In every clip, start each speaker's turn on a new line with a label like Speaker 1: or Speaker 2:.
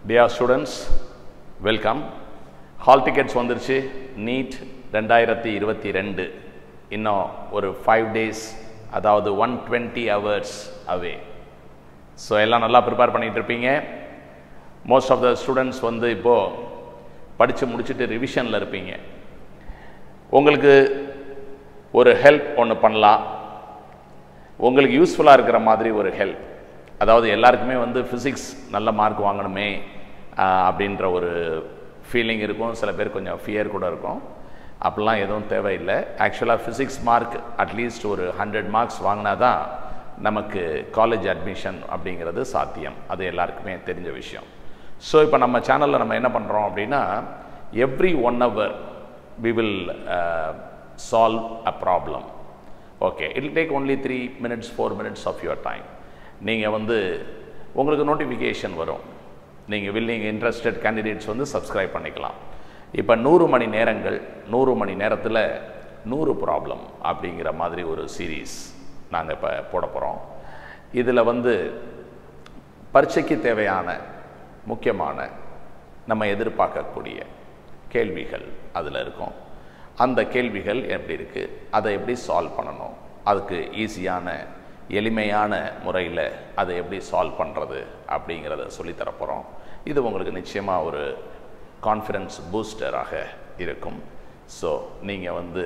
Speaker 1: dear students welcome hall tickets வந்துருச்சு NEET ரெண்டாயிரத்தி இருபத்தி ரெண்டு இன்னும் ஒரு ஃபைவ் டேஸ் அதாவது one twenty hours away so எல்லாம் நல்லா ப்ரிப்பேர் பண்ணிகிட்டு இருப்பீங்க மோஸ்ட் ஆஃப் த ஸ்டூடெண்ட்ஸ் வந்து இப்போது படித்து முடிச்சுட்டு ரிவிஷனில் இருப்பீங்க உங்களுக்கு ஒரு ஹெல்ப் ஒன்று பண்ணலாம் உங்களுக்கு யூஸ்ஃபுல்லாக இருக்கிற மாதிரி ஒரு ஹெல்ப் அதாவது எல்லாருக்குமே வந்து ஃபிசிக்ஸ் நல்ல மார்க் வாங்கணுமே ஆஹ், அப்படின்ற ஒரு ஃபீலிங் இருக்கும் சில பேர் கொஞ்சம் ஃபியர் கூட இருக்கும் அப்படிலாம் எதுவும் தேவையில்லை ஆக்சுவலாக ஃபிசிக்ஸ் மார்க் அட்லீஸ்ட் ஒரு ஹண்ட்ரட் மார்க்ஸ் வாங்கினா தான் நமக்கு காலேஜ் அட்மிஷன் அப்படிங்கிறது சாத்தியம் அது எல்லாருக்குமே தெரிஞ்ச விஷயம் ஸோ இப்போ நம்ம சேனலில் நம்ம என்ன பண்ணுறோம் அப்படின்னா every one hour we will uh, solve a problem okay it take only three minutes four minutes of your time நீங்கள் வந்து உங்களுக்கு நோட்டிஃபிகேஷன் வரும் நீங்கள் வில்லிங் இன்ட்ரெஸ்டட் கேண்டிடேட்ஸ் வந்து சப்ஸ்கிரைப் பண்ணிக்கலாம் இப்போ நூறு மணி நேரங்கள் நூறு மணி நேரத்தில் நூறு ப்ராப்ளம் அப்படிங்கிற மாதிரி ஒரு சீரீஸ் நாங்கள் இப்போ போட போகிறோம் இதில் வந்து பரீட்சைக்கு தேவையான முக்கியமான நம்ம எதிர்பார்க்கக்கூடிய கேள்விகள் அதில் இருக்கும் அந்த கேள்விகள் எப்படி இருக்குது அதை எப்படி சால்வ் பண்ணணும் அதுக்கு ஈஸியான எளிமையான முறையில் அதை எப்படி சால்வ் பண்ணுறது அப்படிங்கிறத சொல்லித்தர போகிறோம் இது உங்களுக்கு நிச்சயமாக ஒரு கான்ஃபிடன்ஸ் பூஸ்டராக இருக்கும் ஸோ நீங்கள் வந்து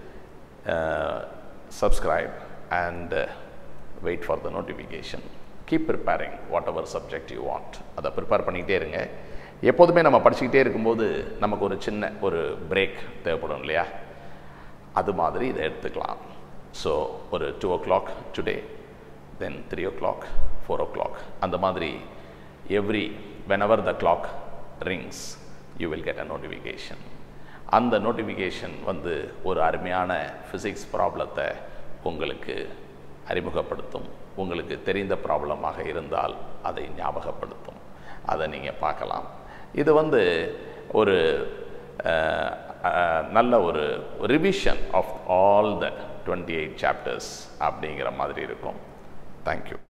Speaker 1: subscribe and wait for the notification keep preparing whatever subject you want அதை ப்ரிப்பேர் பண்ணிக்கிட்டே இருங்க எப்போதுமே நம்ம படிச்சுக்கிட்டே இருக்கும்போது நமக்கு ஒரு சின்ன ஒரு பிரேக் தேவைப்படும் இல்லையா அது மாதிரி இதை எடுத்துக்கலாம் ஸோ ஒரு two o'clock today then three o'clock four o'clock அந்த மாதிரி every whenever the clock rings you will get a notification அந்த நோட்டிஃபிகேஷன் வந்து ஒரு அருமையான ஃபிசிக்ஸ் ப்ராப்ளத்தை உங்களுக்கு அறிமுகப்படுத்தும் உங்களுக்கு தெரிந்த ப்ராப்ளமாக இருந்தால் அதை ஞாபகப்படுத்தும் அதை நீங்கள் பார்க்கலாம் இது வந்து ஒரு அஹ், அஹ், நல்ல ஒரு revision of all the twenty eight chapters அப்படிங்கிற மாதிரி இருக்கும் தேங்க்யூ